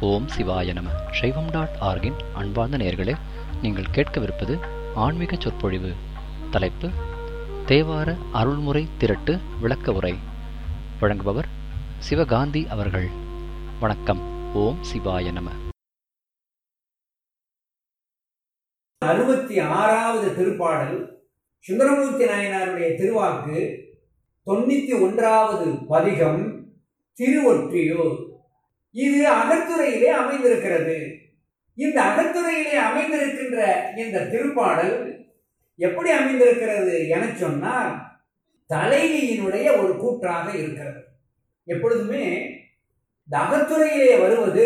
ஓம் சிவாய நம சைவம் டாட் ஆர்கின் அன்பார்ந்த நேயர்களே நீங்கள் கேட்கவிருப்பது ஆன்மீக சொற்பொழிவு தலைப்பு தேவார அருள்முறை திரட்டு விளக்க உரை வழங்குபவர் சிவகாந்தி அவர்கள் வணக்கம் ஓம் சிவாய நம அறுபத்தி ஆறாவது திருப்பாடல் சுந்தரமூர்த்தி நாயனாருடைய திருவாக்கு தொண்ணூத்தி ஒன்றாவது பதிகம் திருவொற்றியூர் இது அகத்துறையிலே அமைந்திருக்கிறது இந்த அகத்துறையிலே அமைந்திருக்கின்ற இந்த திருப்பாடல் எப்படி அமைந்திருக்கிறது என சொன்னால் தலைவியினுடைய ஒரு கூற்றாக இருக்கிறது எப்பொழுதுமே இந்த அகத்துறையிலே வருவது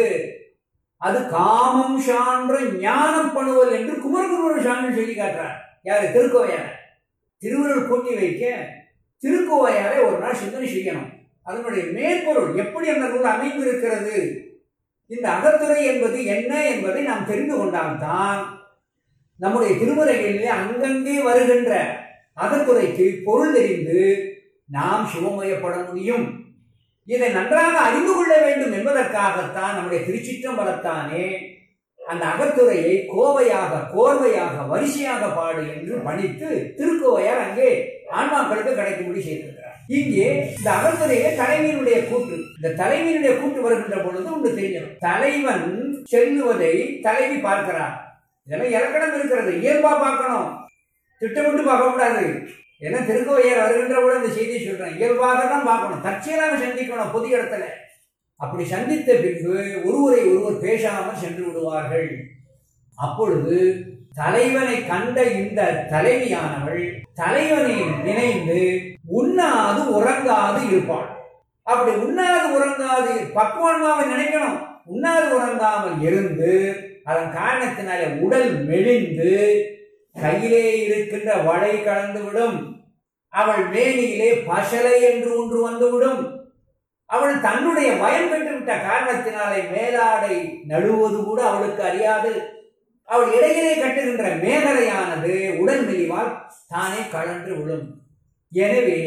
அது காமம் சான்ற ஞானம் பண்ணுவல் என்று குமரகுருவர் சாமி சொல்லி காட்டுறார் யாரு திருக்கோவையார திருவுருள் கூட்டி வைக்க திருக்கோவையாரை ஒரு நாள் சிந்தனை செய்யணும் அதனுடைய மேற்பொருள் எப்படி அந்த நூல் அமைந்திருக்கிறது இந்த அகத்துறை என்பது என்ன என்பதை நாம் தெரிந்து கொண்டால்தான் நம்முடைய திருமுறைகளிலே அங்கங்கே வருகின்ற அகத்துறைக்கு பொருள் தெரிந்து நாம் சிவமயப்பட முடியும் இதை நன்றாக அறிந்து கொள்ள வேண்டும் என்பதற்காகத்தான் நம்முடைய திருச்சிற்றம்பலத்தானே அந்த அகத்துறையை கோவையாக கோர்வையாக வரிசையாக பாடு என்று பணித்து திருக்கோவையார் அங்கே ஆன்மாக்களுக்கு கிடைக்கும்படி செய்திருக்கிறார் இங்கே இந்த அகத்துறையிலே தலைவியினுடைய கூட்டு இந்த தலைவியினுடைய கூட்டு வருகின்ற பொழுது ஒன்று தெரிஞ்சிடும் தலைவன் செல்லுவதை தலைவி பார்க்கிறார் இதெல்லாம் இலக்கணம் இருக்கிறது இயல்பா பார்க்கணும் திட்டமிட்டு பார்க்க கூடாது ஏன்னா திருக்கோவையார் வருகின்ற கூட இந்த செய்தியை சொல்றேன் இயல்பாக தான் பார்க்கணும் தற்செயலாக சந்திக்கணும் பொது இடத்துல அப்படி சந்தித்த பின்பு ஒருவரை ஒருவர் பேசாமல் சென்று விடுவார்கள் அப்பொழுது தலைவனை கண்ட இந்த தலைவியானவள் தலைவனை நினைந்து உண்ணாது உறங்காது இருப்பாள் அப்படி உண்ணாது உறங்காது பக்குவன்மாவை நினைக்கணும் உண்ணாது உறங்காமல் இருந்து அதன் காரணத்தினாலே உடல் மெலிந்து கையிலே இருக்கின்ற வடை கலந்துவிடும் அவள் மேனியிலே பசலை என்று ஒன்று வந்துவிடும் அவள் தன்னுடைய பயம் பெற்று விட்ட காரணத்தினாலே மேலாடை நடுவது கூட அவளுக்கு அறியாது அவள் இடையிலே கட்டுகின்ற மேகலையானது உடல் மெலிவால் தானே கலன்று விடும் எனவே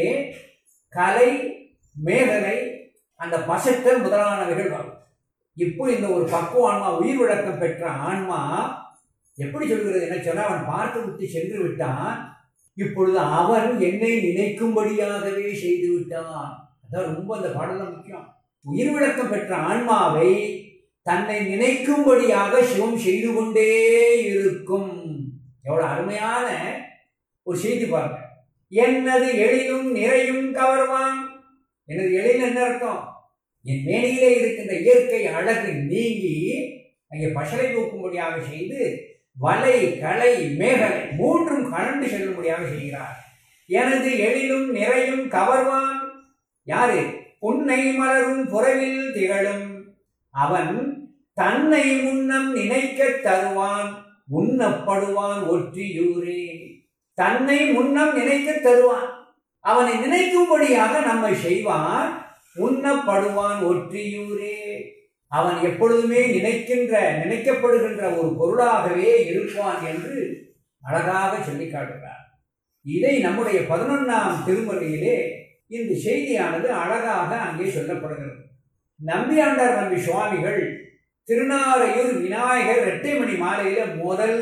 கலை மேகலை அந்த பசத்தல் முதலானவைகள் வரும் இப்போ இந்த ஒரு பக்குவ ஆன்மா உயிர் விளக்கம் பெற்ற ஆன்மா எப்படி சொல்கிறது என்ன சொன்ன அவன் பார்த்து விட்டு சென்று விட்டான் இப்பொழுது அவன் என்னை நினைக்கும்படியாகவே செய்து விட்டான் அதான் ரொம்ப அந்த பாடல முக்கியம் உயிர் விளக்கம் பெற்ற ஆன்மாவை தன்னை நினைக்கும்படியாக சிவம் செய்து கொண்டே இருக்கும் எவ்வளவு அருமையான ஒரு செய்தி பாருங்க என்னது எழிலும் நிறையும் கவர்வான் எனது எழில் என்ன அர்த்தம் என் மேனியிலே இருக்கின்ற இயற்கை அழகு நீங்கி அங்கே பசலை தூக்கும்படியாக செய்து வலை களை மேகலை மூன்றும் கலந்து செல்லும்படியாக செய்கிறார் எனது எழிலும் நிறையும் கவர்வான் யாரு புன்னை மலரும் புறவில் திகழும் அவன் தன்னை முன்னம் நினைக்க தருவான் உண்ணப்படுவான் ஒற்றியூரே தன்னை முன்னம் நினைக்க தருவான் அவனை நினைக்கும்படியாக நம்மை செய்வான் உண்ணப்படுவான் ஒற்றியூரே அவன் எப்பொழுதுமே நினைக்கின்ற நினைக்கப்படுகின்ற ஒரு பொருளாகவே இருப்பான் என்று அழகாக சொல்லி காட்டுகிறார் இதை நம்முடைய பதினொன்றாம் திருமுறையிலே இந்த செய்தியானது அழகாக அங்கே சொல்லப்படுகிறது நம்பியாண்டார் நம்பி சுவாமிகள் திருநாரையூர் விநாயகர் இரட்டைமணி மாலையில முதல்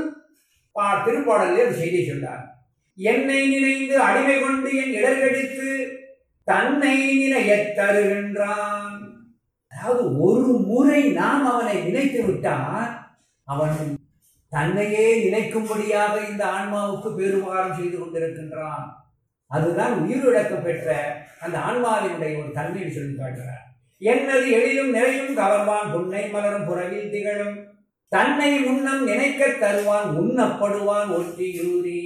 பா திருப்பாடலே ஒரு செய்தி சொன்னார் என்னை நினைந்து அடிமை கொண்டு என் இடர்கடித்து தன்னை நினையத் தருகின்றான் அதாவது ஒரு முறை நாம் அவனை நினைத்து விட்டால் அவன் தன்னையே நினைக்கும்படியாக இந்த ஆன்மாவுக்கு பெருமாறம் செய்து கொண்டிருக்கின்றான் அதுதான் உயிரிழக்கம் பெற்ற அந்த ஆன்மாவினுடைய ஒரு தன்மையை சொல்லி காட்டுகிறார் என்னது எழிலும் நிறையும் கவர்வான் புன்னை மலரும் புறவில் திகழும் தன்னை முன்னம் நினைக்க தருவான் உண்ணப்படுவான் ஒற்றியூரே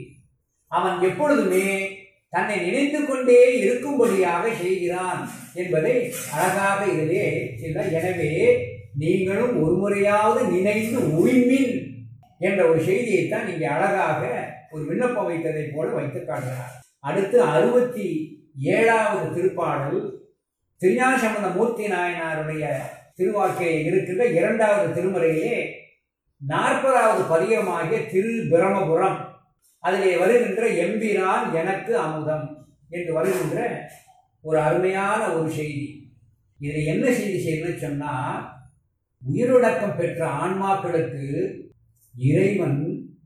அவன் எப்பொழுதுமே தன்னை நினைத்து கொண்டே இருக்கும்படியாக செய்கிறான் என்பதை அழகாக இதிலே சொல்ல எனவே நீங்களும் ஒரு முறையாவது நினைந்து உய்மின் என்ற ஒரு செய்தியைத்தான் நீங்க அழகாக ஒரு விண்ணப்பம் வைத்ததை போல வைத்து காட்டுகிறார் அடுத்து அறுபத்தி ஏழாவது திருப்பாடல் திருஞாசம்பந்த மூர்த்தி நாயனாருடைய திருவாக்கை இருக்கின்ற இரண்டாவது திருமுறையிலே நாற்பதாவது பதிகமாகிய திரு பிரமபுரம் அதிலே வருகின்ற எம்பிரான் எனக்கு அமுதம் என்று வருகின்ற ஒரு அருமையான ஒரு செய்தி இதில் என்ன செய்தி செய்யணும்னு சொன்னால் உயிரிழக்கம் பெற்ற ஆன்மாக்களுக்கு இறைவன்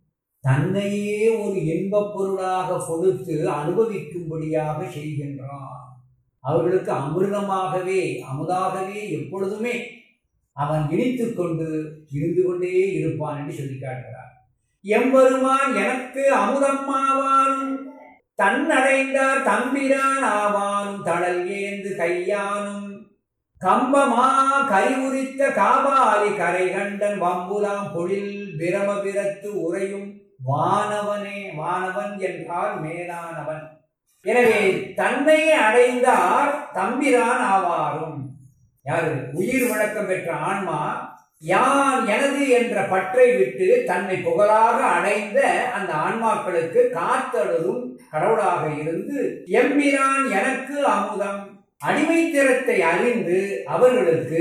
தன்னையே ஒரு இன்பப் பொருளாக கொடுத்து அனுபவிக்கும்படியாக செய்கின்றான் அவர்களுக்கு அமிர்தமாகவே அமுதாகவே எப்பொழுதுமே அவன் இனித்து கொண்டு இருந்து கொண்டே இருப்பான் என்று சொல்லி காட்டுகிறார் எம்பெருமான் எனக்கு அமுதம்மாவானும் தன்னடைந்தார் தம்பிரான் ஆவானும் தடல் ஏந்து கையானும் கம்பமா கரிவுரித்த காபாலி கரை கண்டன் வம்புலாம் பொழில் பிரமபிரத்து உரையும் வானவனே வானவன் என்றால் மேலானவன் எனவே தன்னை அடைந்தார் தம்பிரான் ஆவாரும் யாரு உயிர் வழக்கம் பெற்ற ஆன்மா யான் எனது என்ற பற்றை விட்டு தன்னை புகழாக அடைந்த அந்த ஆன்மாக்களுக்கு காத்தழுதும் கடவுளாக இருந்து எம்பிரான் எனக்கு அமுதம் அடிமைத்திறத்தை அறிந்து அவர்களுக்கு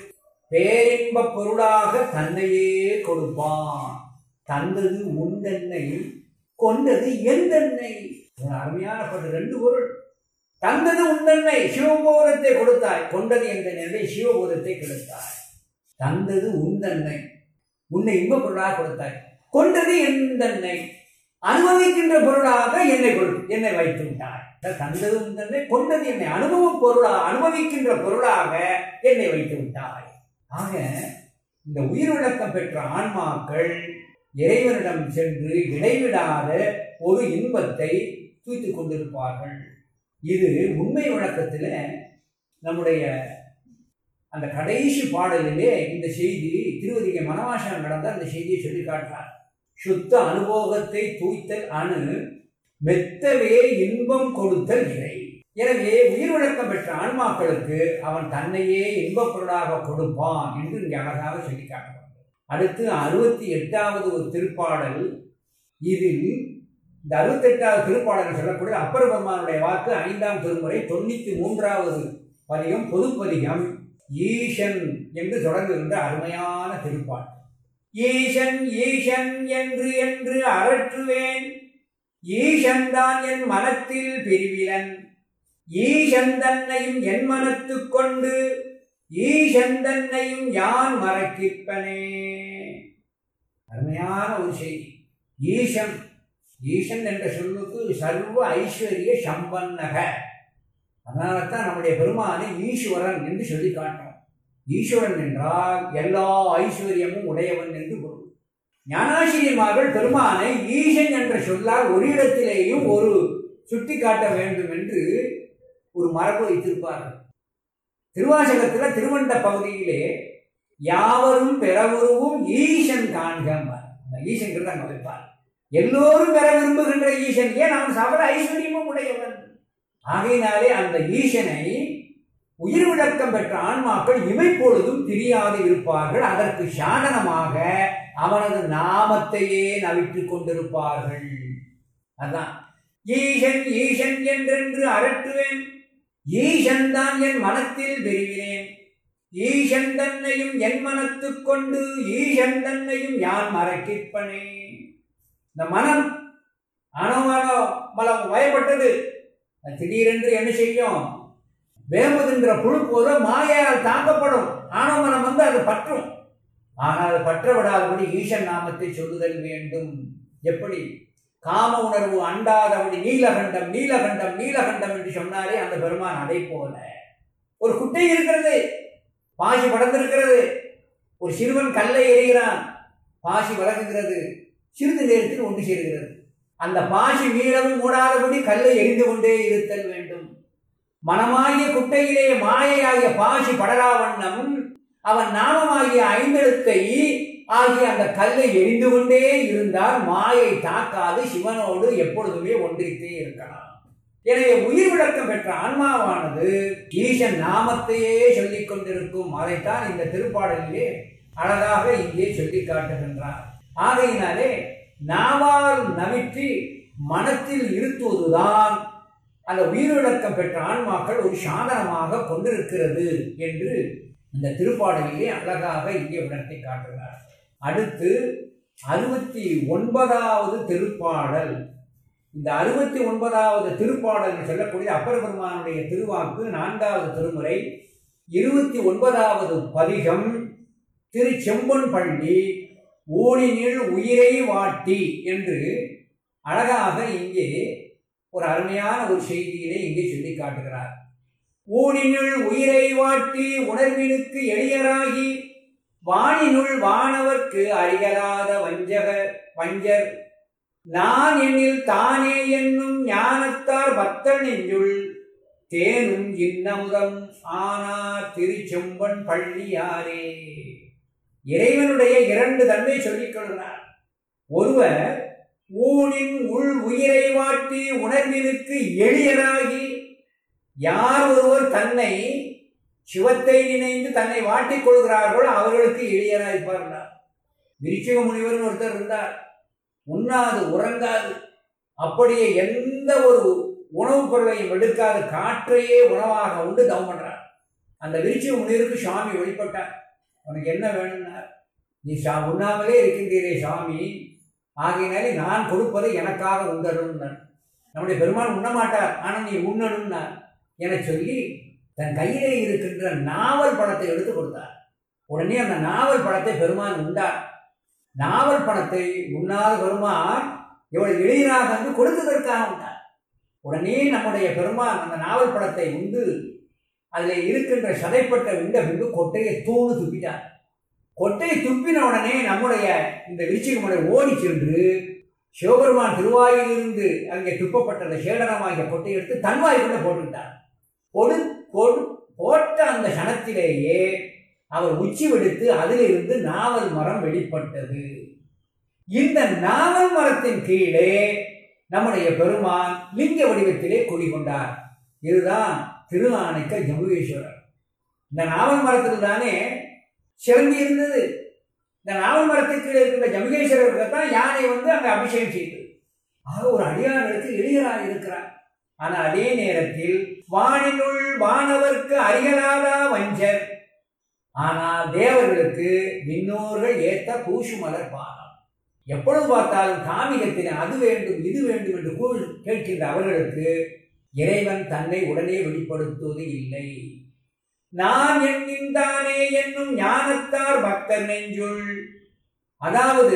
பேரின்ப பொருளாக தன்னையே கொடுப்பான் தந்தது உண்டென்னை கொண்டது எந்தென்னை ஒரு அருமையான பாட்டு ரெண்டு பொருள் தந்தது உண்டென்னை சிவபோதத்தை கொடுத்தாய் கொண்டது என்ற நிலை சிவபோதத்தை கொடுத்தாய் தந்தது உந்தன்னை உன்னை இன்ப பொருளாக கொடுத்தாய் கொண்டது எந்தன்னை அனுபவிக்கின்ற பொருளாக என்னை கொடு என்னை வைத்து விட்டாய் தந்தது உந்தன்னை கொண்டது என்னை அனுபவ பொருளா அனுபவிக்கின்ற பொருளாக என்னை வைத்து விட்டாய் ஆக இந்த உயிர் விளக்கம் பெற்ற ஆன்மாக்கள் இறைவனிடம் சென்று இடைவிடாத ஒரு இன்பத்தை தூய்த்து கொண்டிருப்பார்கள் இது உண்மை விளக்கத்தில் நம்முடைய அந்த கடைசி பாடலிலே இந்த செய்தி திருவதிகை மனவாசனம் நடந்த அந்த செய்தியை சொல்லி காட்டுறார் சுத்த அனுபவத்தை தூய்த்தல் அணு மெத்தவே இன்பம் கொடுத்தல் இறை எனவே உயிர் விளக்கம் பெற்ற ஆன்மாக்களுக்கு அவன் தன்னையே இன்பப் பொருளாக கொடுப்பான் என்று இங்கே அழகாக சொல்லி காட்டுவார் அடுத்து அறுபத்தி எட்டாவது ஒரு திருப்பாடல் இதில் இந்த அறுபத்தெட்டாவது திருப்பாடல் சொல்லக்கூடிய அப்பர் பெருமானுடைய வாக்கு ஐந்தாம் திருமுறை தொண்ணூத்தி மூன்றாவது பதிகம் பொதுப்பதிகம் ஈசன் என்று தொடங்குகின்ற அருமையான திருப்பாடல் ஈசன் ஈசன் என்று என்று அரற்றுவேன் ஈசன் தான் என் மனத்தில் பிரிவிலன் ஈசன் தன்னையும் என் மனத்துக் கொண்டு ஈசன் தன்னையும் யான் மறக்கிப்பனே அருமையான ஒரு செய்தி ஈசன் ஈசன் என்ற சொல்லுக்கு சர்வ ஐஸ்வர்ய சம்பன்னக அதனால தான் நம்முடைய பெருமானை ஈஸ்வரன் என்று சொல்லி காட்டுறோம் ஈஸ்வரன் என்றால் எல்லா ஐஸ்வர்யமும் உடையவன் என்று பொருள் ஞானாசிரியமார்கள் பெருமானை ஈசன் என்ற சொல்லால் ஒரு இடத்திலேயும் ஒரு சுட்டி காட்ட வேண்டும் என்று ஒரு மரபு வைத்திருப்பார்கள் திருவாசகத்தில் திருவண்ட பகுதியிலே யாவரும் பெறவுருவும் ஈசன் காண்க ஈசன் அங்க வைப்பார் எல்லோரும் பெற விரும்புகின்ற ஈசன் ஏன் அவன் சகல ஐஸ்வர்யமும் உடையவன் ஆகையினாலே அந்த ஈசனை உயிர் விளக்கம் பெற்ற ஆன்மாக்கள் இமைப்பொழுதும் தெரியாது இருப்பார்கள் அதற்கு சாதனமாக அவனது நாமத்தையே நவிட்டுக் கொண்டிருப்பார்கள் அதான் ஈசன் ஈசன் என்றென்று அரட்டுவேன் ஈசன் தான் என் மனத்தில் பெறுகிறேன் ஈசன் தன்னையும் என் மனத்துக் கொண்டு ஈசன் தன்னையும் யான் மறக்கிப்பனே இந்த மனம் அணவனோ மலம் வயப்பட்டது திடீரென்று என்ன செய்யும் வேம்புகின்ற புழு போல மாயால் தாக்கப்படும் ஆணவமனம் வந்து அது பற்றும் ஆனால் பற்ற விடாதபடி ஈசன் நாமத்தை சொல்லுதல் வேண்டும் எப்படி காம உணர்வு அண்டாதபடி நீலகண்டம் நீலகண்டம் நீலகண்டம் என்று சொன்னாலே அந்த பெருமான் அதை போல ஒரு குட்டை இருக்கிறது பாசி படர்ந்திருக்கிறது ஒரு சிறுவன் கல்லை எறிகிறான் பாசி வளர்க்குகிறது சிறிது நேரத்தில் ஒன்று சேர்கிறது அந்த பாசி மீளவும் மூடாதபடி கல்லை எரிந்து கொண்டே இருத்தல் வேண்டும் மனமாகிய குட்டையிலே மாயையாகிய பாசி படரா வண்ணம் அவன் நாமமாகிய ஐந்தெழுத்தை ஆகிய அந்த கல்லை எரிந்து கொண்டே இருந்தால் மாயை தாக்காது சிவனோடு எப்பொழுதுமே ஒன்றித்தே இருக்கலாம் எனவே உயிர் விளக்கம் பெற்ற ஆன்மாவானது ஈசன் நாமத்தையே சொல்லிக் கொண்டிருக்கும் அதைத்தான் இந்த திருப்பாடலிலே அழகாக இங்கே சொல்லி காட்டுகின்றார் ஆகையினாலே நாவால் நவிற்றி மனத்தில் இருத்துவதுதான் அந்த உயிரிழக்கம் பெற்ற ஆன்மாக்கள் ஒரு சாதனமாக கொண்டிருக்கிறது என்று இந்த திருப்பாடலிலே அழகாக இங்கே விளக்கி காட்டுகிறார் அடுத்து அறுபத்தி ஒன்பதாவது திருப்பாடல் இந்த அறுபத்தி ஒன்பதாவது திருப்பாடல் சொல்லக்கூடிய அப்பர் பெருமானுடைய திருவாக்கு நான்காவது திருமுறை இருபத்தி ஒன்பதாவது பதிகம் திரு செம்பொன் பள்ளி ஊனினில் உயிரை வாட்டி என்று அழகாக இங்கே ஒரு அருமையான ஒரு செய்தியிலே இங்கே சொல்லி காட்டுகிறார் ஊனினுள் உயிரை வாட்டி உணர்வினுக்கு எளியராகி வானினுள் வானவர்க்கு அறிகலாத வஞ்சக வஞ்சர் நான் எண்ணில் தானே என்னும் ஞானத்தார் பக்தன் நெஞ்சுள் தேனும் இன்னமுதம் ஆனா திருச்செம்பன் பள்ளியாரே இறைவனுடைய இரண்டு தன்மை சொல்லிக் கொள்கிறார் ஒருவர் ஊனின் உள் உயிரை வாட்டி உணர்வினுக்கு எளியராகி யார் ஒருவர் தன்னை சிவத்தை நினைந்து தன்னை வாட்டிக் கொள்கிறார்களோ அவர்களுக்கு எளியராய்ப்பார்னார் விருச்சிக முனிவர்னு ஒருத்தர் இருந்தார் உண்ணாது உறங்காது அப்படியே எந்த ஒரு உணவுப் பொருளையும் எடுக்காது காற்றையே உணவாக உண்டு தவம் பண்றார் அந்த விருச்சிக முனிவருக்கு சுவாமி வெளிப்பட்டார் உனக்கு என்ன வேணும்னார் நீ சா உண்ணாமலே இருக்கின்றீரே சுவாமி ஆகையினாலே நான் கொடுப்பதை எனக்காக உண்டணும்னார் நம்முடைய பெருமான் உண்ண மாட்டார் ஆனால் நீ உண்ணணும்னார் என சொல்லி தன் கையிலே இருக்கின்ற நாவல் பழத்தை எடுத்து கொடுத்தார் உடனே அந்த நாவல் பழத்தை பெருமான் உண்டார் நாவல் பழத்தை உண்ணாத பெருமான் இவள் எளியராக வந்து கொடுத்ததற்காக உண்டார் உடனே நம்முடைய பெருமான் அந்த நாவல் பழத்தை உண்டு அதில் இருக்கின்ற சதைப்பட்ட உண்ட பின்பு கொட்டையை தூணு துப்பிட்டார் கொட்டையை துப்பின உடனே நம்முடைய இந்த விருச்சிகமுறை ஓடி சென்று சிவபெருமான் திருவாயிலிருந்து அங்கே துப்பப்பட்ட அந்த சேடனமாகிய கொட்டையை எடுத்து தன்வாய்க்குள்ள போட்டுக்கிட்டார் கொடு கொடு போட்ட அந்த கணத்திலேயே அவர் உச்சி வெடித்து அதிலிருந்து நாவல் மரம் வெளிப்பட்டது இந்த நாவல் மரத்தின் கீழே நம்முடைய பெருமான் லிங்க வடிவத்திலே குடிகொண்டார் இதுதான் திருஆனைக்க ஜம்புகேஸ்வரர் இந்த நாவல் மரத்தில் தானே சிறந்தி இருந்தது இந்த நாவல் மரத்துக்கு கீழே இருக்கின்ற ஜம்புகேஸ்வரருக்கு தான் யானை வந்து அங்கே அபிஷேகம் செய்தது ஆக ஒரு அடியார்களுக்கு எளியராக இருக்கிறார் ஆனால் அதே நேரத்தில் வானினுள் வானவர்க்கு அறியலாதா வஞ்சர் ஆனால் தேவர்களுக்கு விண்ணோர்கள் ஏத்த பூசு மலர் பானம் எப்பொழுது பார்த்தாலும் காமிகத்திலே அது வேண்டும் இது வேண்டும் என்று கூ கேட்கின்ற அவர்களுக்கு இறைவன் தன்னை உடனே வெளிப்படுத்துவது இல்லை நான் என்கின்றானே என்னும் ஞானத்தார் பக்தர் நெஞ்சுள் அதாவது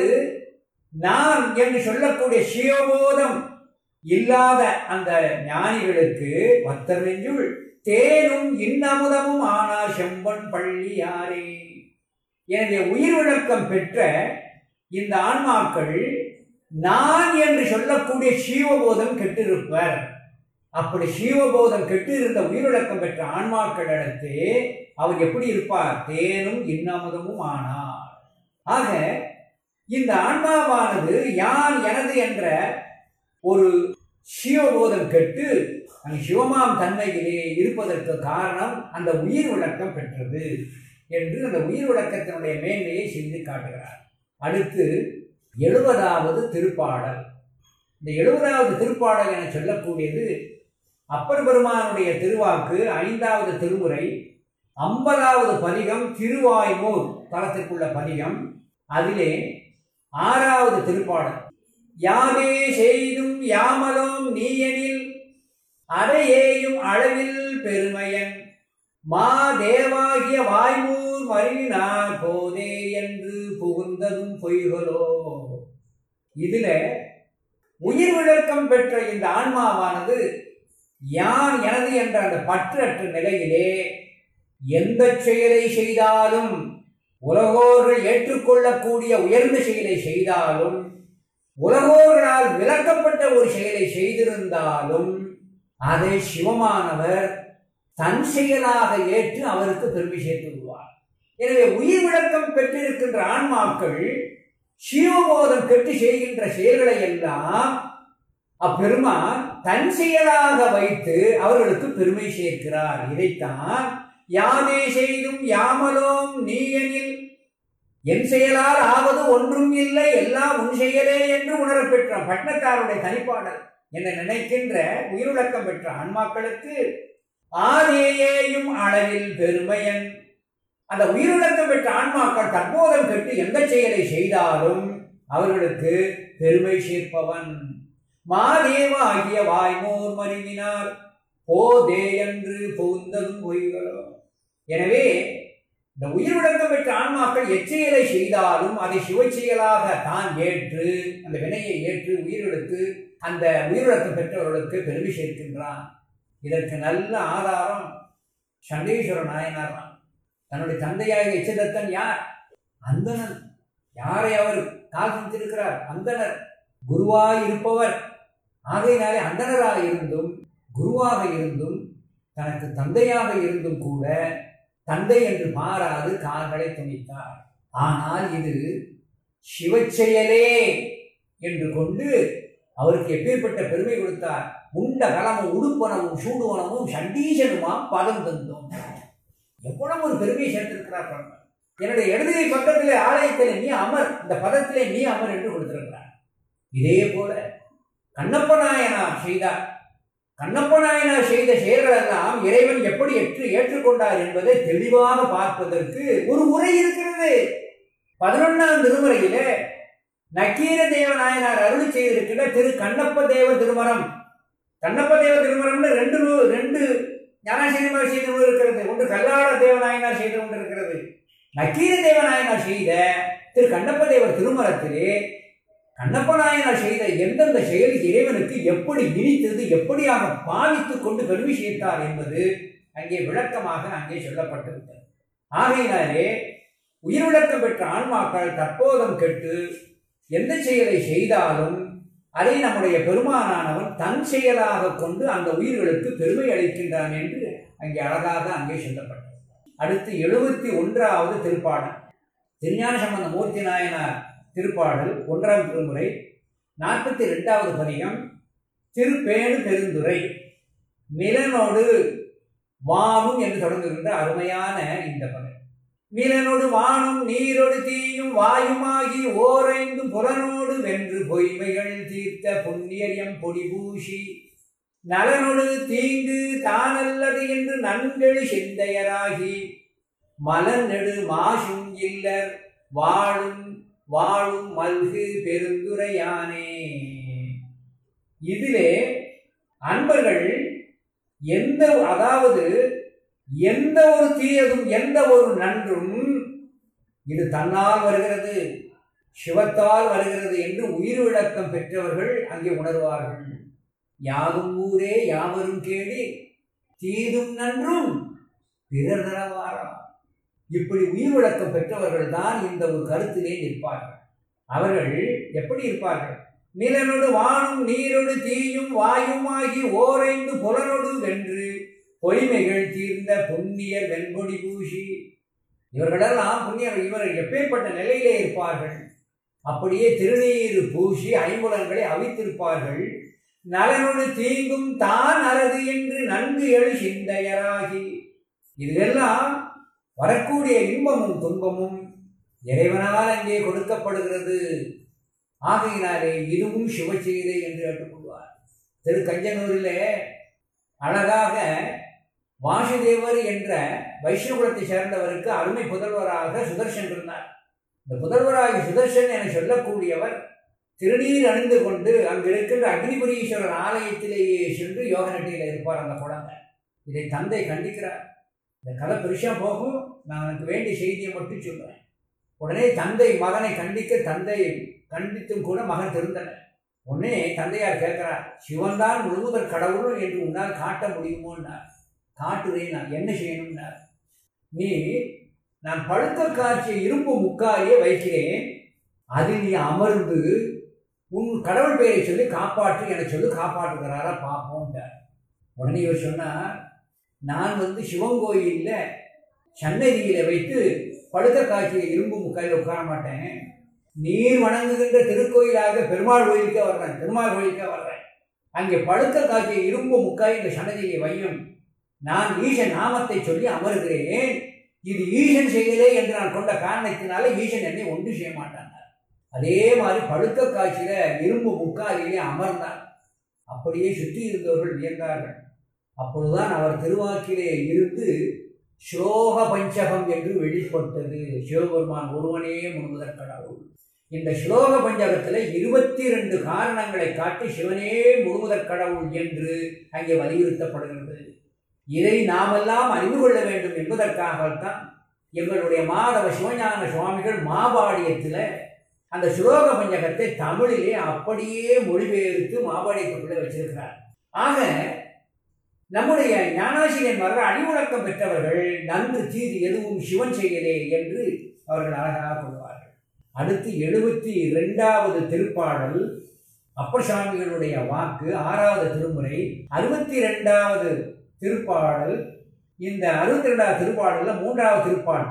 நான் என்று சொல்லக்கூடிய சிவபோதம் இல்லாத அந்த ஞானிகளுக்கு பக்தர் நெஞ்சுள் தேனும் இன்னமுதமும் ஆனா செம்பன் பள்ளி யாரே எனவே உயிர் விளக்கம் பெற்ற இந்த ஆன்மாக்கள் நான் என்று சொல்லக்கூடிய சீவபோதம் கெட்டிருப்பர் அப்படி சீவபோதம் கெட்டு இருந்த உயிரிழக்கம் பெற்ற ஆன்மாக்களிடத்து அவர் எப்படி இருப்பார் தேனும் இன்னமுதமும் ஆனார் ஆக இந்த ஆன்மாவானது யான் எனது என்ற ஒரு சிவபோதம் கெட்டு அந்த சிவமாம் தன்மையிலே இருப்பதற்கு காரணம் அந்த உயிர் விளக்கம் பெற்றது என்று அந்த உயிர் விளக்கத்தினுடைய மேன்மையை செய்து காட்டுகிறார் அடுத்து எழுபதாவது திருப்பாடல் இந்த எழுபதாவது திருப்பாடல் என சொல்லக்கூடியது அப்பர் பெருமானுடைய திருவாக்கு ஐந்தாவது திருமுறை ஐம்பதாவது பதிகம் திருவாய்மூர் தளத்திற்குள்ள பதிகம் அதிலே ஆறாவது திருப்பாடல் யாவே செய்தும் யாமலும் நீயனில் அறையேயும் அளவில் பெருமையன் மா தேவாகிய வாய்மூர் மருவினார் போதே என்று புகுந்ததும் பொய்களோ இதுல உயிர் விளக்கம் பெற்ற இந்த ஆன்மாவானது யான் எனது என்ற அந்த பற்றற்ற நிலையிலே எந்த செயலை செய்தாலும் உலகோர்கள் ஏற்றுக்கொள்ளக்கூடிய உயர்ந்த செயலை செய்தாலும் உலகோர்களால் விளக்கப்பட்ட ஒரு செயலை செய்திருந்தாலும் அதை சிவமானவர் தன் செயலாக ஏற்று அவருக்கு பெருமை சேர்த்து விடுவார் எனவே உயிர் விளக்கம் பெற்றிருக்கின்ற ஆன்மாக்கள் சிவபோதம் கெட்டு செய்கின்ற செயல்களை எல்லாம் அப்பெருமான் தன் செயலாக வைத்து அவர்களுக்கு பெருமை சேர்க்கிறார் இதைத்தான் யானே செய்தும் யாமலோம் நீயனில் என் செயலால் ஆவது ஒன்றும் இல்லை எல்லாம் உன் செயலே என்று உணரப் பெற்ற பட்னத்தாருடைய தனிப்பாடல் என நினைக்கின்ற உயிரிழக்கம் பெற்ற ஆன்மாக்களுக்கு ஆதேயேயும் அளவில் பெருமையன் அந்த உயிரிழக்கம் பெற்ற ஆன்மாக்கள் தற்போதம் கெட்டு எந்த செயலை செய்தாலும் அவர்களுக்கு பெருமை சேர்ப்பவன் மாதேவ ஆகிய வாய்மோர் மருவினார் போதே என்று புகுந்ததும் பொய்களோ எனவே இந்த உயிரிழக்கம் பெற்ற ஆன்மாக்கள் எச்செயலை செய்தாலும் அதை சிவச்செயலாக தான் ஏற்று அந்த வினையை ஏற்று உயிரெடுத்து அந்த உயிரிழக்கம் பெற்றவர்களுக்கு பெருமை சேர்க்கின்றான் இதற்கு நல்ல ஆதாரம் சண்டீஸ்வர நாயனார் தான் தன்னுடைய தந்தையாக எச்சதத்தன் யார் அந்தணன் யாரை அவர் காத்திருக்கிறார் அந்தனர் குருவாய் இருப்பவர் ஆகையினாலே அந்தனராக இருந்தும் குருவாக இருந்தும் தனக்கு தந்தையாக இருந்தும் கூட தந்தை என்று மாறாது கால்களை துணித்தார் ஆனால் இது சிவச்செயலே என்று கொண்டு அவருக்கு எப்பேற்பட்ட பெருமை கொடுத்தார் உண்ட கலமும் உடுப்பனமும் சூடுவனமும் சண்டீசனுமாம் பதம் தந்தோம் எவ்வளவு ஒரு பெருமையை சேர்த்திருக்கிறார் பாருங்க என்னுடைய இடதுகை பக்கத்திலே ஆலயத்திலே நீ அமர் இந்த பதத்திலே நீ அமர் என்று கொடுத்திருக்கிறார் இதே போல கண்ணப்ப நாயனார் செய்தார் கண்ணப்ப நாயனார் செய்த செயல்கள் எல்லாம் இறைவன் எப்படி ஏற்று ஏற்றுக்கொண்டார் என்பதை தெளிவாக பார்ப்பதற்கு ஒரு உரை இருக்கிறது பதினொன்னாம் திருமுறையில நக்கீர தேவ நாயனார் அருளி செய்திருக்கிற திரு கண்ணப்ப தேவ திருமரம் கண்ணப்ப தேவ திருமரம்னு ரெண்டு நூ- ரெண்டு ஞானாசிரியமாக செய்த நூல் இருக்கிறது ஒன்று கல்லாட தேவநாயனார் செய்து கொண்டு இருக்கிறது நக்கீர தேவநாயனார் செய்த திரு கண்ணப்ப தேவர் திருமரத்திலே கண்ணப்ப நாயனார் செய்த எந்தெந்த செயல் இறைவனுக்கு எப்படி இனித்தது எப்படியாக பாவித்துக் கொண்டு பெருமை சேர்த்தார் என்பது அங்கே விளக்கமாக அங்கே சொல்லப்பட்டிருக்கிறது ஆகையினாலே உயிரிழக்கம் பெற்ற ஆன்மாக்கள் தற்போதம் கெட்டு எந்த செயலை செய்தாலும் அதை நம்முடைய பெருமானானவன் தன் செயலாக கொண்டு அந்த உயிர்களுக்கு பெருமை அளிக்கின்றான் என்று அங்கே அழகாக அங்கே சொல்லப்பட்டது அடுத்து எழுபத்தி ஒன்றாவது திருப்பாடல் திருஞான சம்பந்த மூர்த்தி நாயனார் திருப்பாடல் ஒன்றாம் திருமுறை நாற்பத்தி ரெண்டாவது பதிகம் திருப்பேணு பெருந்துரை நிலனோடு வானும் என்று தொடங்குகின்ற அருமையான இந்த பதம் நிலனோடு வானும் நீரோடு தீயும் வாயுமாகி ஓரைந்து புலனோடு வென்று பொய்மைகள் தீர்த்த புண்ணியம் பொடி பூசி நலனொடு தீங்கு தானல்லது என்று நன்கெழு சிந்தையராகி மலநெடு மாசும் இல்லர் வாழும் வாழும் மல்கு பெருந்துரையானே இதிலே அன்பர்கள் எந்த அதாவது எந்த ஒரு தீயதும் எந்த ஒரு நன்றும் இது தன்னால் வருகிறது சிவத்தால் வருகிறது என்று உயிர் விளக்கம் பெற்றவர்கள் அங்கே உணர்வார்கள் யாதும் ஊரே யாவரும் கேடி தீதும் நன்றும் பிறர் தரவாரா இப்படி உயிர் விளக்கம் பெற்றவர்கள் தான் இந்த ஒரு கருத்திலே நிற்பார்கள் அவர்கள் எப்படி இருப்பார்கள் நிலனொடு வானும் நீரொடு தீயும் வாயுமாகி ஓரைந்து புலனொடு வென்று பொய்மைகள் தீர்ந்த புண்ணியர் வெண்கொடி பூசி இவர்களெல்லாம் புண்ணியர் இவர்கள் எப்பேற்பட்ட நிலையிலே இருப்பார்கள் அப்படியே திருநீர் பூசி ஐம்புலன்களை அவித்திருப்பார்கள் நலனொடு தீங்கும் தான் அலது என்று நன்கு எழு சிந்தையராகி இதெல்லாம் வரக்கூடிய இன்பமும் துன்பமும் இறைவனால் அங்கே கொடுக்கப்படுகிறது ஆகையினாலே இதுவும் சிவச்செய்தை என்று ஏற்றுக்கொள்வார் திரு கஞ்சனூரிலே அழகாக வாசுதேவர் என்ற வைஷ்ணவகுலத்தை சேர்ந்தவருக்கு அருமை புதல்வராக சுதர்ஷன் இருந்தார் இந்த புதல்வராக சுதர்ஷன் என சொல்லக்கூடியவர் திருநீர் அணிந்து கொண்டு அங்கு இருக்கின்ற அக்னிபுரீஸ்வரர் ஆலயத்திலேயே சென்று யோக நட்டியில் இருப்பார் அந்த குழந்தை இதை தந்தை கண்டிக்கிறார் இந்த கதை பெருசா போகும் நான் எனக்கு வேண்டிய செய்தியை மட்டும் சொல்றேன் உடனே தந்தை மகனை கண்டிக்க தந்தை கண்டித்தும் கூட மகன் திருந்தனர் உடனே தந்தையார் கேட்கிறார் சிவன் தான் முழுவதற் கடவுளும் என்று உன்னால் காட்ட முடியுமோன்னார் காட்டுறேன் நான் என்ன செய்யணும்னார் நீ நான் பழுத்த காட்சிய இரும்பு முக்காலியே வைக்கிறேன் அதில் நீ அமர்ந்து உன் கடவுள் பெயரை சொல்லி காப்பாற்று என சொல்லி காப்பாற்றுகிறாரா பார்ப்போம்ட்டார் உடனே இவர் சொன்னார் நான் வந்து சிவன் கோயிலில் சன்னதியில் வைத்து படுத்த காட்சிய இரும்பு முக்காலில் உட்கார மாட்டேன் நீர் வணங்குகின்ற திருக்கோயிலாக பெருமாள் கோயிலுக்கே வர்றேன் பெருமாள் கோயிலுக்கே வர்றேன் அங்கே படுத்த காட்சிய இரும்பு முக்காய் இந்த சன்னதியை வையும் நான் ஈசன் நாமத்தை சொல்லி அமருகிறேன் இது ஈசன் செயலே என்று நான் கொண்ட காரணத்தினால ஈசன் என்னை ஒன்று செய்ய மாட்டான் அதே மாதிரி படுக்க காட்சியில இரும்பு முக்காலிலே அமர்ந்தார் அப்படியே சுற்றி இருந்தவர்கள் வியந்தார்கள் அப்பொழுதுதான் அவர் திருவாக்கிலே இருந்து ஸ்லோக பஞ்சகம் என்று வெளிப்பட்டது சிவபெருமான் ஒருவனே முழுவதற் கடவுள் இந்த ஸ்லோக பஞ்சகத்தில் இருபத்தி ரெண்டு காரணங்களை காட்டி சிவனே முழுவதற் கடவுள் என்று அங்கே வலியுறுத்தப்படுகிறது இதை நாமெல்லாம் அறிந்து கொள்ள வேண்டும் என்பதற்காகத்தான் எங்களுடைய மாதவ சிவஞான சுவாமிகள் மாபாடியத்தில் அந்த சுலோக பஞ்சகத்தை தமிழிலே அப்படியே மொழிபெயர்த்து மாபாடியத்துக்குள்ளே வச்சிருக்கிறார் ஆக நம்முடைய ஞானாசிரியன்மார்கள் அடிமுழக்கம் பெற்றவர்கள் நன்று தீது எதுவும் சிவன் செயலே என்று அவர்கள் அழகாக கொள்வார்கள் அடுத்து எழுபத்தி இரண்டாவது திருப்பாடல் அப்பர் சுவாமிகளுடைய வாக்கு ஆறாவது திருமுறை அறுபத்தி ரெண்டாவது திருப்பாடல் இந்த அறுபத்தி ரெண்டாவது திருப்பாடல்ல மூன்றாவது திருப்பாடல்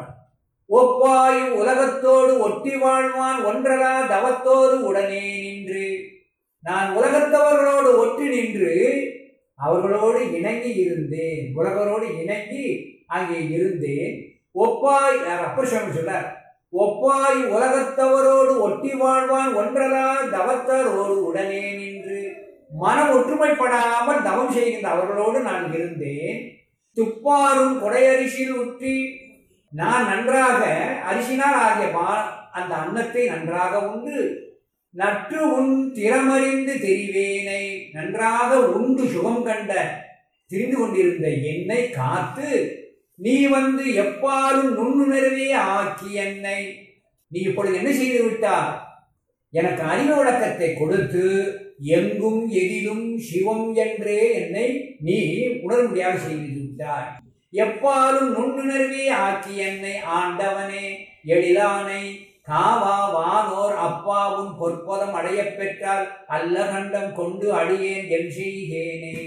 ஒப்பாய் உலகத்தோடு ஒட்டி வாழ்வான் ஒன்றலா தவத்தோடு உடனே நின்று நான் உலகத்தவர்களோடு ஒட்டி நின்று அவர்களோடு இணங்கி இருந்தேன் உலகரோடு இணங்கி அங்கே இருந்தேன் ஒப்பாய் அப்பர் சுவாமி சொல்றார் ஒப்பாய் உலகத்தவரோடு ஒட்டி வாழ்வான் ஒன்றலா தவத்தரோடு உடனே நின்று மனம் ஒற்றுமைப்படாமல் தவம் செய்கின்ற அவர்களோடு நான் இருந்தேன் துப்பாரும் கொடையரிசியில் உற்றி நான் நன்றாக அரிசினால் ஆகிய மா அந்த அன்னத்தை நன்றாக உண்டு நற்று உன் திறமறிந்து தெரிவேனை நன்றாக உண்டு சுகம் கண்ட திரிந்து கொண்டிருந்த என்னை காத்து நீ வந்து எப்பாலும் நுண்ணுணர்வே ஆக்கி என்னை நீ இப்பொழுது என்ன செய்து விட்டார் எனக்கு அறிவு விளக்கத்தை கொடுத்து எங்கும் எதிலும் சிவம் என்றே என்னை நீ உணர்முடியாக செய்து விட்டாய் எப்பாலும் நுண்ணுணர்வே ஆக்கி என்னை ஆண்டவனே எழிலானை காவா வானோர் அப்பாவும் பொற்பதம் அடையப் பெற்றால் அல்ல கண்டம் கொண்டு அடியேன் என் செய்கேனே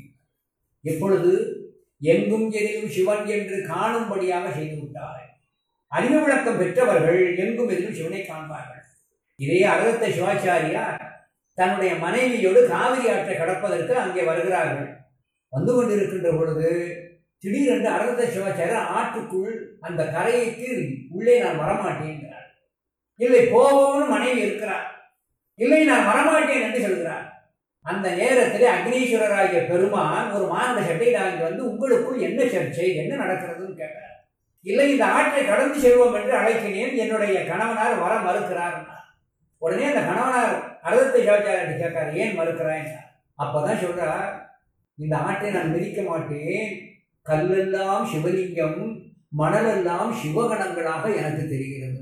எப்பொழுது எங்கும் எதிலும் சிவன் என்று காணும்படியாக செய்து விட்டார் அறிவு விளக்கம் பெற்றவர்கள் எங்கும் எதிலும் சிவனை காண்பார்கள் இதே அகரத்த சிவாச்சாரியார் தன்னுடைய மனைவியோடு காவிரி ஆற்றை கடப்பதற்கு அங்கே வருகிறார்கள் வந்து கொண்டிருக்கின்ற பொழுது திடீரென்று அரகத்த சிவாச்சாரியர் ஆற்றுக்குள் அந்த கரைக்கு உள்ளே நான் வரமாட்டேன்கிறார் இல்லை போவோம்னு மனைவி இருக்கிறார் இல்லை நான் வரமாட்டேன் என்று சொல்கிறார் அந்த நேரத்தில் அக்னீஸ்வரராகிய பெருமான் ஒரு மாநில சட்டையில் அங்கே வந்து உங்களுக்குள் என்ன சர்ச்சை என்ன நடக்கிறதுன்னு கேட்டார் இல்லை இந்த ஆற்றை கடந்து செல்வோம் என்று அழைக்கிறேன் என்னுடைய கணவனார் வர மறுக்கிறார் உடனே அந்த கணவனார் அரதத்தை சிவாச்சாரியர்கிட்ட கேட்கார் ஏன் மறுக்கிறான் அப்பதான் சொல்றார் இந்த ஆற்றை நான் மிதிக்க மாட்டேன் கல்லெல்லாம் சிவலிங்கம் மணலெல்லாம் சிவகணங்களாக எனக்கு தெரிகிறது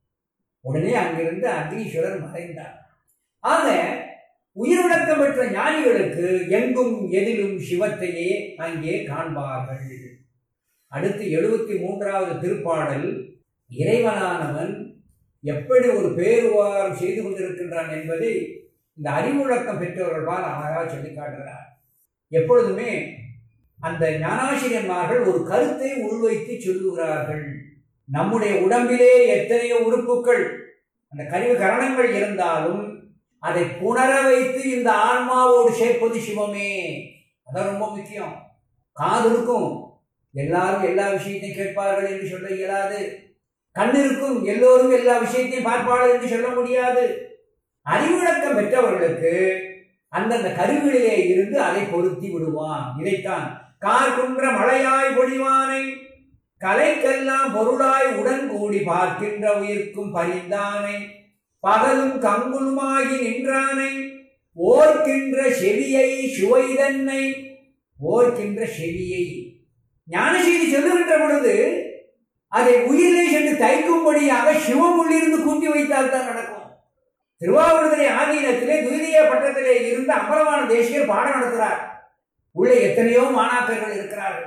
உடனே அங்கிருந்து அக்னீஸ்வரர் மறைந்தார் ஆக உயிர் விளக்கம் பெற்ற ஞானிகளுக்கு எங்கும் எதிலும் சிவத்தையே அங்கே காண்பார்கள் அடுத்து எழுபத்தி மூன்றாவது திருப்பாடல் இறைவனானவன் எப்படி ஒரு பேருவாரம் செய்து கொண்டிருக்கின்றான் என்பதை இந்த அறிவுழக்கம் பெற்றவர்களால் அழகாக சொல்லி காட்டுகிறார் எப்பொழுதுமே அந்த ஞானாசிரியன்மார்கள் ஒரு கருத்தை உள்வைத்து சொல்லுகிறார்கள் நம்முடைய உடம்பிலே எத்தனையோ உறுப்புகள் அந்த கருவி கரணங்கள் இருந்தாலும் அதை புணர வைத்து இந்த ஆன்மாவோடு சேர்ப்பது சிவமே அதான் ரொம்ப முக்கியம் காது இருக்கும் எல்லாரும் எல்லா விஷயத்தையும் கேட்பார்கள் என்று சொல்ல இயலாது கண் இருக்கும் எல்லோரும் எல்லா விஷயத்தையும் பார்ப்பார்கள் என்று சொல்ல முடியாது அறிவிழக்கம் பெற்றவர்களுக்கு அந்தந்த கருவிகளிலே இருந்து அதை பொருத்தி விடுவான் இதைத்தான் கார் குன்ற மழையாய் பொழிவானை கலைக்கெல்லாம் பொருளாய் உடன் கூடி பார்க்கின்ற உயிர்க்கும் பரிந்தானை பகலும் கங்குலுமாகி நின்றானை ஓர்க்கின்ற செவியை சுவைதன்னை ஓர்க்கின்ற செவியை ஞானசெய்தி சொல்லுகின்ற பொழுது அதை உயிரிலே சென்று தைக்கும்படியாக சிவம் உள்ளிருந்து கூட்டி வைத்தால் தான் நடக்கும் திருவாவூர்துறை ஆதீனத்திலே துரிதிய பட்டத்திலே இருந்த அமரவான தேசியர் பாடம் நடத்துகிறார் உள்ளே எத்தனையோ மாணாக்கர்கள் இருக்கிறார்கள்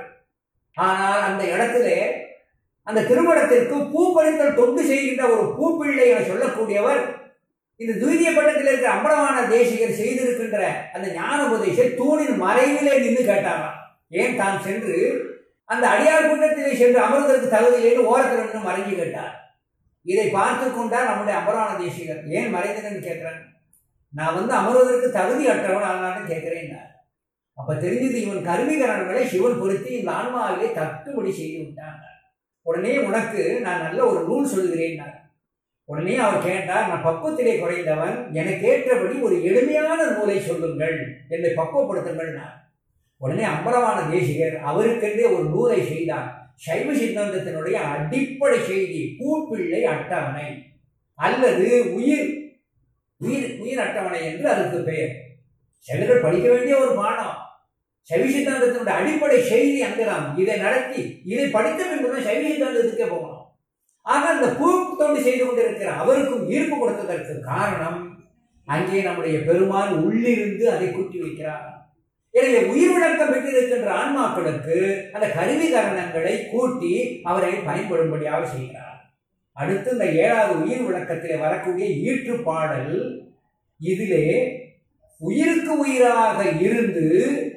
ஆனால் அந்த இடத்திலே அந்த திருமணத்திற்கு பூ பறித்தல் தொண்டு செய்கின்ற ஒரு பூப்பிள்ளை என சொல்லக்கூடியவர் இந்த துரிதிய பட்டத்தில் இருக்கிற அம்பலமான தேசிகர் செய்திருக்கின்ற அந்த ஞான உபதேசை தூணின் மறைவிலே நின்று கேட்டாராம் ஏன் தான் சென்று அந்த அடியார் கூட்டத்திலே சென்று அமர்வதற்கு தகுதியிலேன்னு ஓரத்தில் நின்று மறைஞ்சு கேட்டார் இதை பார்த்து கொண்டார் நம்முடைய அமரவான தேசிகர் ஏன் மறைந்தனன்னு கேட்கிறேன் நான் வந்து அமர்வதற்கு தகுதி அற்றவன் அதனால கேட்கிறேன் அப்ப தெரிஞ்சது இவன் கருவிகரணங்களை சிவன் பொருத்தி இந்த ஆன்மாவிலே தட்டுபடி செய்து விட்டாங்க உடனே உனக்கு நான் நல்ல ஒரு நூல் சொல்கிறேன் உடனே அவர் கேட்டார் நான் பக்குவத்திலே குறைந்தவன் எனக்கு ஏற்றபடி ஒரு எளிமையான நூலை சொல்லுங்கள் என்னை பக்குவப்படுத்துங்கள் நான் உடனே அம்பலமான தேசிகர் அவருக்கென்றே ஒரு நூலை செய்தார் சைவ சித்தாந்தத்தினுடைய அடிப்படை செய்தி பூப்பிள்ளை அட்டவணை அல்லது உயிர் உயிர் உயிர் அட்டவணை என்று அதுக்கு பெயர் சிலர்கள் படிக்க வேண்டிய ஒரு பாடம் சைவ சித்தாந்தத்தினுடைய அடிப்படை செய்தி அங்குதான் இதை நடத்தி இதை படித்த பின்புதான் சைவ சித்தாந்தத்துக்கே போகணும் ஆக அந்த பூப்பு தொண்டு செய்து கொண்டிருக்கிற அவருக்கும் ஈர்ப்பு கொடுத்ததற்கு காரணம் அங்கே நம்முடைய பெருமான் உள்ளிருந்து அதை கூட்டி வைக்கிறார் எனவே உயிர் விளக்கம் பெற்றிருக்கின்ற ஆன்மாக்களுக்கு அந்த கருவி கரணங்களை கூட்டி அவரை பயன்படும்படியாக செய்கிறார் அடுத்து இந்த ஏழாவது உயிர் விளக்கத்திலே வரக்கூடிய ஈற்று பாடல் இதிலே உயிருக்கு உயிராக இருந்து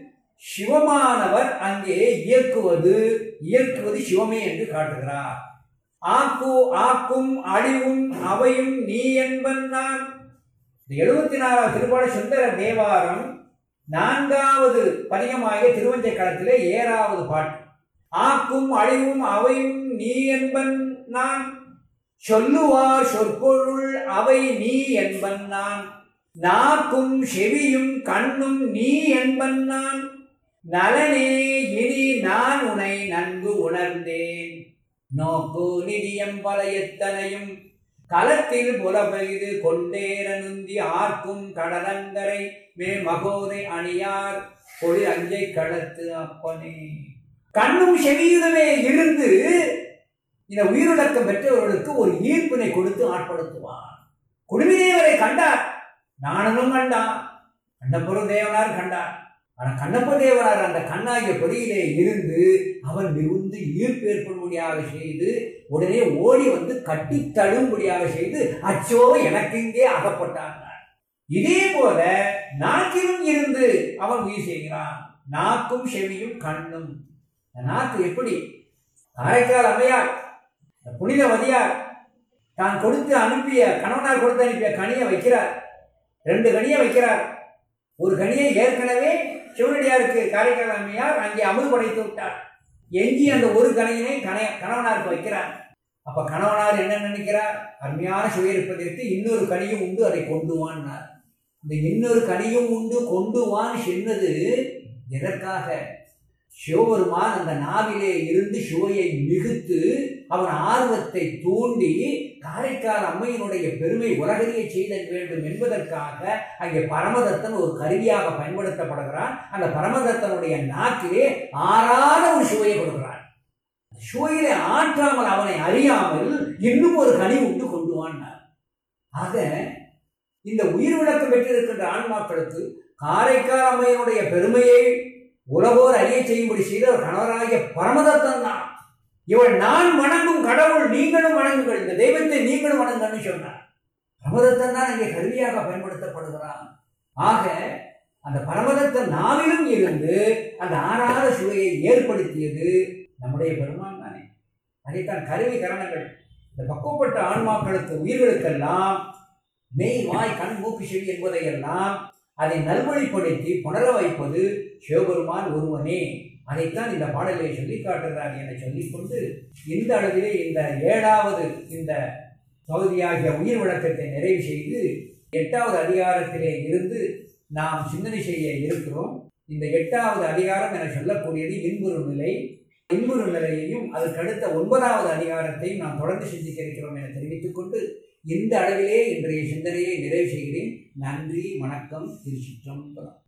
சிவமானவர் அங்கே இயக்குவது இயக்குவது சிவமே என்று காட்டுகிறார் ஆக்கு ஆக்கும் அழிவும் அவையும் நீ என்பன் நான் எழுபத்தி நாலாவது திருப்பாட சுந்தர தேவாரம் நான்காவது பதிகமாகிய திருவஞ்சை களத்திலே ஏழாவது பாட்டு ஆக்கும் அழிவும் அவையும் நீ என்பன் நான் சொல்லுவார் சொற்பொருள் அவை நீ என்பன் நான் நாக்கும் செவியும் கண்ணும் நீ என்பன் நான் நலனே இனி நான் உனை நன்கு உணர்ந்தேன் நோக்கு நிதியம் பல எத்தனையும் களத்தில் புலபெய்து கொண்டேற நுந்தி ஆர்க்கும் கடலங்கரை மே மகோதை அணியார் கொடி அஞ்சை களத்து அப்பனே கண்ணும் செவியுடமே இருந்து இந்த உயிரிழக்கம் பெற்றவர்களுக்கு ஒரு ஈர்ப்பினை கொடுத்து ஆட்படுத்துவார் குடுமிதேவரை கண்டார் நானும் கண்டான் கண்ணப்பொருள் தேவனார் கண்டார் ஆனா கண்ணப்ப தேவனார் அந்த கண்ணாகிய பொறியிலே இருந்து அவன் மிகுந்து ஈர்ப்பு ஏற்படும்படியாக செய்து உடனே ஓடி வந்து கட்டி தழும்படியாக செய்து அச்சோ எனக்கு இங்கே அகப்பட்டான் இதே போல நாக்கிலும் இருந்து அவன் உயிர் செய்கிறான் நாக்கும் செவியும் கண்ணும் நாக்கு எப்படி காரைக்கால் அம்மையார் புனிதவதியார் தான் கொடுத்து அனுப்பிய கணவனார் கொடுத்து அனுப்பிய கனியை வைக்கிறார் ரெண்டு கனியை வைக்கிறார் ஒரு கனியை ஏற்கனவே சிவனடியாருக்கு காரைக்கால் அம்மையார் அங்கே அமுது படைத்து விட்டார் எஞ்சி அந்த ஒரு கனையினை கனை கணவனாருக்கு வைக்கிறார் அப்ப கணவனார் என்ன நினைக்கிறார் அருமையான சுவையிருப்பதற்கு இன்னொரு கனியும் உண்டு அதை கொண்டு வான்னார் இந்த இன்னொரு கனியும் உண்டு கொண்டு வான்னு சொன்னது எதற்காக சிவபெருமான் அந்த நாவிலே இருந்து சுவையை மிகுத்து அவன் ஆர்வத்தை தூண்டி காரைக்கால் அம்மையினுடைய பெருமை உலகறிய செய்த வேண்டும் என்பதற்காக அங்கே பரமதத்தன் ஒரு கருவியாக பயன்படுத்தப்படுகிறான் அந்த பரமதத்தனுடைய நாக்கிலே ஆறாத ஒரு சுவையை கொடுக்கிறான் சுவையிலே ஆற்றாமல் அவனை அறியாமல் இன்னும் ஒரு கனி உண்டு கொண்டு வான்னார் ஆக இந்த உயிர் விளக்கம் பெற்றிருக்கின்ற ஆன்மாக்களுக்கு காரைக்கால் அம்மையினுடைய பெருமையை உலகோர் அறிய செய்யும்படி செய்த ஒரு கணவராகிய பரமதத்தன் தான் இவள் நான் வணங்கும் கடவுள் நீங்களும் வணங்குங்கள் இந்த தெய்வத்தை நீங்களும் வணங்கன்னு சொன்னார் பரமதத்தன் தான் இங்கே கருவியாக பயன்படுத்தப்படுகிறான் ஆக அந்த பரமதத்தன் நாவிலும் இருந்து அந்த ஆறாத சுவையை ஏற்படுத்தியது நம்முடைய பெருமான் தானே அதைத்தான் கருவி கரணங்கள் இந்த பக்குவப்பட்ட ஆன்மாக்களுக்கு உயிர்களுக்கெல்லாம் மெய் வாய் கண் மூக்கு செவி என்பதையெல்லாம் அதை நல்வழிப்படுத்தி புணர வைப்பது சிவபெருமான் ஒருவனே அதைத்தான் இந்த பாடலை சொல்லி காட்டுகிறார் என சொல்லிக்கொண்டு இந்த அளவிலே இந்த ஏழாவது இந்த பகுதியாகிய உயிர் விளக்கத்தை நிறைவு செய்து எட்டாவது அதிகாரத்திலே இருந்து நாம் சிந்தனை செய்ய இருக்கிறோம் இந்த எட்டாவது அதிகாரம் என சொல்லக்கூடியது இன்புறு நிலை இன்புறு நிலையையும் அதற்கடுத்த ஒன்பதாவது அதிகாரத்தையும் நாம் தொடர்ந்து சிந்திக்க இருக்கிறோம் என தெரிவித்துக் கொண்டு இந்த அளவிலே இன்றைய சிந்தனையை நிறைவு செய்கிறேன் நன்றி வணக்கம் திருச்சிற்றம்பலம்